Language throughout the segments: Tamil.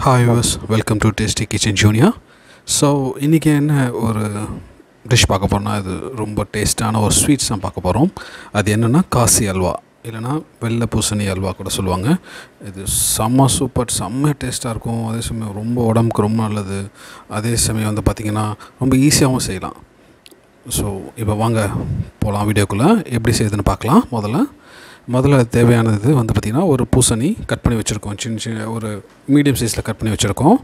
ஹாய் யூஸ் வெல்கம் டு டேஸ்டி கிச்சன் ஜூனியா ஸோ இன்றைக்கி என்ன ஒரு டிஷ் பார்க்க போகிறோம்னா இது ரொம்ப டேஸ்ட்டான ஒரு ஸ்வீட்ஸ் தான் பார்க்க போகிறோம் அது என்னென்னா காசி அல்வா இல்லைனா வெள்ளை பூசணி அல்வா கூட சொல்லுவாங்க இது செம்ம சூப்பர் செம்ம டேஸ்ட்டாக இருக்கும் அதே சமயம் ரொம்ப உடம்புக்கு ரொம்ப நல்லது அதே சமயம் வந்து பார்த்திங்கன்னா ரொம்ப ஈஸியாகவும் செய்யலாம் ஸோ இப்போ வாங்க போகலாம் வீடியோக்குள்ளே எப்படி செய்யுதுன்னு பார்க்கலாம் முதல்ல முதல்ல தேவையானது வந்து பார்த்திங்கன்னா ஒரு பூசணி கட் பண்ணி வச்சுருக்கோம் சின்ன சின்ன ஒரு மீடியம் சைஸில் கட் பண்ணி வச்சுருக்கோம்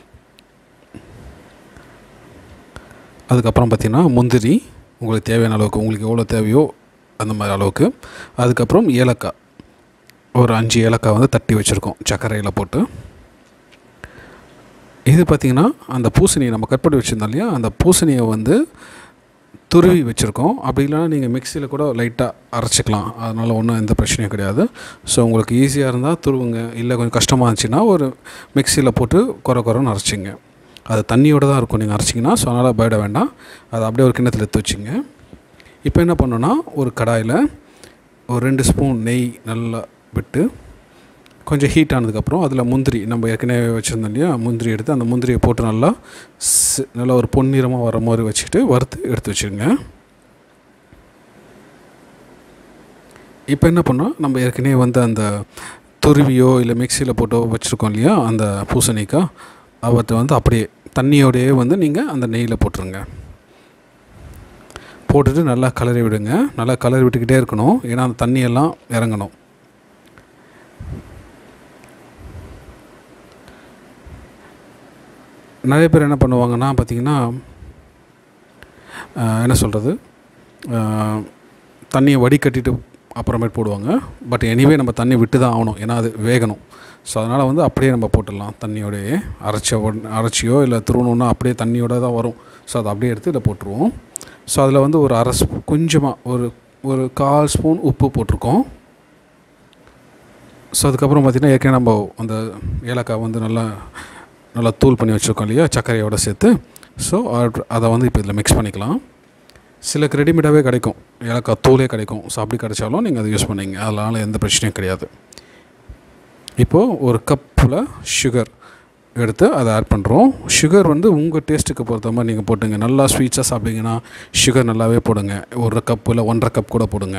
அதுக்கப்புறம் பார்த்திங்கன்னா முந்திரி உங்களுக்கு தேவையான அளவுக்கு உங்களுக்கு எவ்வளோ தேவையோ அந்த மாதிரி அளவுக்கு அதுக்கப்புறம் ஏலக்காய் ஒரு அஞ்சு ஏலக்காய் வந்து தட்டி வச்சுருக்கோம் சர்க்கரையில் போட்டு இது பார்த்திங்கன்னா அந்த பூசணியை நம்ம கட் பண்ணி வச்சுருந்தோம் இல்லையா அந்த பூசணியை வந்து துருவி வச்சுருக்கோம் அப்படி இல்லைனா நீங்கள் மிக்சியில் கூட லைட்டாக அரைச்சிக்கலாம் அதனால் ஒன்றும் எந்த பிரச்சனையும் கிடையாது ஸோ உங்களுக்கு ஈஸியாக இருந்தால் துருவுங்க இல்லை கொஞ்சம் கஷ்டமாக இருந்துச்சுன்னா ஒரு மிக்சியில் போட்டு குறை குறைன்னு அரைச்சிங்க அது தண்ணியோடு தான் இருக்கும் நீங்கள் அரைச்சிங்கன்னா ஸோ அதனால் பயப்பட வேண்டாம் அதை அப்படியே ஒரு கிண்ணத்தில் எடுத்து வச்சுங்க இப்போ என்ன பண்ணோன்னா ஒரு கடாயில் ஒரு ரெண்டு ஸ்பூன் நெய் நல்லா விட்டு கொஞ்சம் ஹீட் ஆனதுக்கப்புறம் அதில் முந்திரி நம்ம ஏற்கனவே வச்சுருந்தோம் இல்லையா முந்திரி எடுத்து அந்த முந்திரியை போட்டு நல்லா ஸ் நல்லா ஒரு பொன்னிறமாக வர மாதிரி வச்சுட்டு வறுத்து எடுத்து வச்சுருங்க இப்போ என்ன பண்ணோம் நம்ம ஏற்கனவே வந்து அந்த துருவியோ இல்லை மிக்சியில் போட்டோ வச்சுருக்கோம் இல்லையா அந்த பூசணிக்காய் அவற்றை வந்து அப்படியே தண்ணியோடையே வந்து நீங்கள் அந்த நெய்யில் போட்டுருங்க போட்டுட்டு நல்லா கலரி விடுங்க நல்லா கலரி விட்டுக்கிட்டே இருக்கணும் ஏன்னா அந்த தண்ணியெல்லாம் இறங்கணும் நிறைய பேர் என்ன பண்ணுவாங்கன்னா பார்த்திங்கன்னா என்ன சொல்கிறது தண்ணியை வடிகட்டிட்டு அப்புறமேட்டு போடுவாங்க பட் எனிவே நம்ம தண்ணி விட்டு தான் ஆகணும் ஏன்னா அது வேகணும் ஸோ அதனால் வந்து அப்படியே நம்ம போட்டுடலாம் தண்ணியோடையே அரைச்ச அரைச்சியோ இல்லை துருவணுன்னா அப்படியே தண்ணியோட தான் வரும் ஸோ அதை அப்படியே எடுத்து இதில் போட்டுருவோம் ஸோ அதில் வந்து ஒரு அரை ஸ்பூ கொஞ்சமாக ஒரு ஒரு கால் ஸ்பூன் உப்பு போட்டிருக்கோம் ஸோ அதுக்கப்புறம் பார்த்திங்கன்னா ஏற்கனவே நம்ம அந்த ஏலக்காய் வந்து நல்லா நல்லா தூள் பண்ணி வச்சுருக்கோம் இல்லையா சர்க்கரையோடு சேர்த்து ஸோ அதை வந்து இப்போ இதில் மிக்ஸ் பண்ணிக்கலாம் சிலக்கு ரெடிமேடாகவே கிடைக்கும் ஏலக்காய் தூளே கிடைக்கும் ஸோ அப்படி கிடைச்சாலும் நீங்கள் அதை யூஸ் பண்ணிங்க அதனால் எந்த பிரச்சனையும் கிடையாது இப்போது ஒரு கப்பில் சுகர் எடுத்து அதை ஆட் பண்ணுறோம் சுகர் வந்து உங்கள் டேஸ்ட்டுக்கு பொறுத்த மாதிரி நீங்கள் போட்டுங்க நல்லா ஸ்வீட்ஸாக சாப்பிட்டீங்கன்னா சுகர் நல்லாவே போடுங்க ஒரு கப் இல்லை ஒன்றரை கப் கூட போடுங்க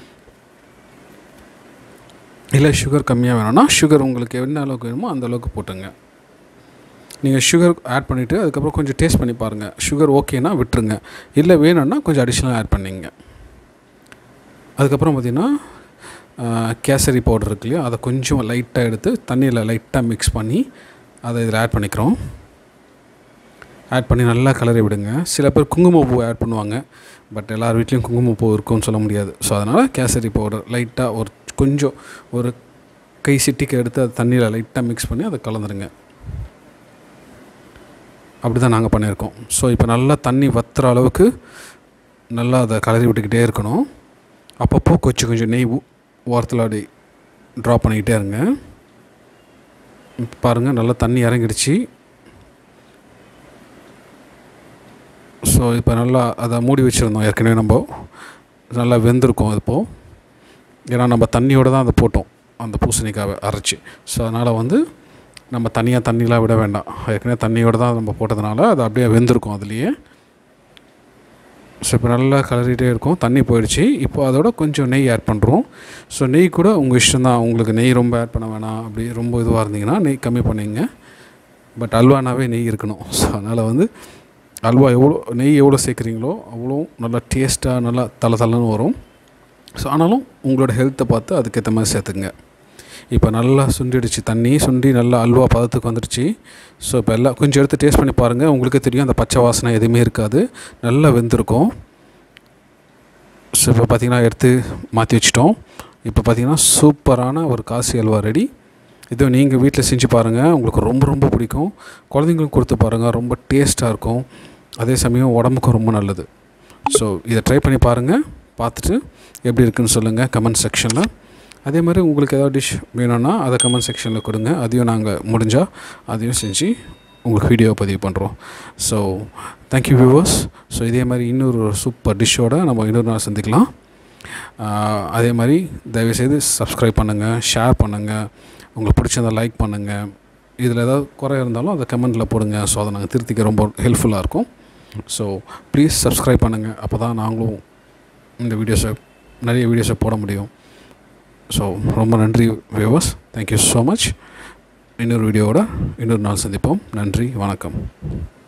இல்லை சுகர் கம்மியாக வேணும்னா சுகர் உங்களுக்கு என்ன அளவுக்கு வேணுமோ அந்த அளவுக்கு போட்டுங்க நீங்கள் சுகர் ஆட் பண்ணிவிட்டு அதுக்கப்புறம் கொஞ்சம் டேஸ்ட் பண்ணி பாருங்கள் சுகர் ஓகேனா விட்டுருங்க இல்லை வேணும்னா கொஞ்சம் அடிஷ்னலாக ஆட் பண்ணிங்க அதுக்கப்புறம் பார்த்திங்கன்னா கேசரி பவுடர் இருக்கு இல்லையா அதை கொஞ்சம் லைட்டாக எடுத்து தண்ணியில் லைட்டாக மிக்ஸ் பண்ணி அதை இதில் ஆட் பண்ணிக்கிறோம் ஆட் பண்ணி நல்லா கலரி விடுங்க சில பேர் குங்குமப்பூ ஆட் பண்ணுவாங்க பட் எல்லார் வீட்லேயும் குங்குமப்பூ இருக்கும்னு சொல்ல முடியாது ஸோ அதனால் கேசரி பவுடர் லைட்டாக ஒரு கொஞ்சம் ஒரு கை சிட்டிக்கு எடுத்து அதை தண்ணியில் லைட்டாக மிக்ஸ் பண்ணி அதை கலந்துருங்க அப்படி தான் நாங்கள் பண்ணியிருக்கோம் ஸோ இப்போ நல்லா தண்ணி வத்துற அளவுக்கு நல்லா அதை கலரி விட்டுக்கிட்டே இருக்கணும் அப்பப்போ கொஞ்சம் கொஞ்சம் நெய் ஓரத்தில் அப்படி ட்ரா பண்ணிக்கிட்டே இருங்க பாருங்கள் நல்லா தண்ணி இறங்கிடுச்சு ஸோ இப்போ நல்லா அதை மூடி வச்சுருந்தோம் ஏற்கனவே நம்ம நல்லா வெந்திருக்கோம் இப்போது ஏன்னா நம்ம தண்ணியோடு தான் அதை போட்டோம் அந்த பூசணிக்காவை அரைச்சி ஸோ அதனால் வந்து நம்ம தனியாக தண்ணிலாம் விட வேண்டாம் ஏற்கனவே தண்ணியோடு தான் நம்ம போட்டதுனால அது அப்படியே வெந்திருக்கும் அதுலேயே ஸோ இப்போ நல்லா கலரிகிட்டே இருக்கும் தண்ணி போயிடுச்சு இப்போ அதோட கொஞ்சம் நெய் ஆட் பண்ணுறோம் ஸோ நெய் கூட உங்கள் இஷ்டம் தான் உங்களுக்கு நெய் ரொம்ப ஆட் பண்ண வேணாம் அப்படி ரொம்ப இதுவாக இருந்தீங்கன்னா நெய் கம்மி பண்ணிங்க பட் அல்வானாவே நெய் இருக்கணும் ஸோ அதனால் வந்து அல்வா எவ்வளோ நெய் எவ்வளோ சேர்க்குறீங்களோ அவ்வளோ நல்லா டேஸ்ட்டாக நல்லா தலை தலைன்னு வரும் ஸோ ஆனாலும் உங்களோட ஹெல்த்தை பார்த்து அதுக்கேற்ற மாதிரி சேர்த்துங்க இப்போ நல்லா சுண்டிடுச்சு தண்ணி சுண்டி நல்லா அல்வா பதத்துக்கு வந்துடுச்சு ஸோ இப்போ எல்லாம் கொஞ்சம் எடுத்து டேஸ்ட் பண்ணி பாருங்கள் உங்களுக்கே தெரியும் அந்த பச்சை வாசனை எதுவுமே இருக்காது நல்லா வெந்திருக்கும் ஸோ இப்போ பார்த்திங்கன்னா எடுத்து மாற்றி வச்சிட்டோம் இப்போ பார்த்திங்கன்னா சூப்பரான ஒரு காசி அல்வா ரெடி இது நீங்கள் வீட்டில் செஞ்சு பாருங்கள் உங்களுக்கு ரொம்ப ரொம்ப பிடிக்கும் குழந்தைங்களுக்கு கொடுத்து பாருங்கள் ரொம்ப டேஸ்ட்டாக இருக்கும் அதே சமயம் உடம்புக்கும் ரொம்ப நல்லது ஸோ இதை ட்ரை பண்ணி பாருங்கள் பார்த்துட்டு எப்படி இருக்குன்னு சொல்லுங்கள் கமெண்ட் செக்ஷனில் அதே மாதிரி உங்களுக்கு ஏதாவது டிஷ் வேணும்னா அதை கமெண்ட் செக்ஷனில் கொடுங்க அதையும் நாங்கள் முடிஞ்சால் அதையும் செஞ்சு உங்களுக்கு வீடியோ பதிவு பண்ணுறோம் ஸோ தேங்க்யூ வியூவர்ஸ் ஸோ இதே மாதிரி இன்னொரு சூப்பர் டிஷ்ஷோடு நம்ம இன்னொரு நாள் சந்திக்கலாம் அதே மாதிரி தயவுசெய்து சப்ஸ்கிரைப் பண்ணுங்கள் ஷேர் பண்ணுங்கள் உங்களுக்கு பிடிச்சிருந்தா லைக் பண்ணுங்கள் இதில் ஏதாவது குறை இருந்தாலும் அதை கமெண்ட்டில் போடுங்க ஸோ அதை நாங்கள் திருத்திக்க ரொம்ப ஹெல்ப்ஃபுல்லாக இருக்கும் ஸோ ப்ளீஸ் சப்ஸ்கிரைப் பண்ணுங்கள் அப்போ தான் நாங்களும் இந்த வீடியோஸை நிறைய வீடியோஸை போட முடியும் ஸோ ரொம்ப நன்றி வியூவர்ஸ் தேங்க்யூ ஸோ மச் இன்னொரு வீடியோவோட இன்னொரு நாள் சந்திப்போம் நன்றி வணக்கம்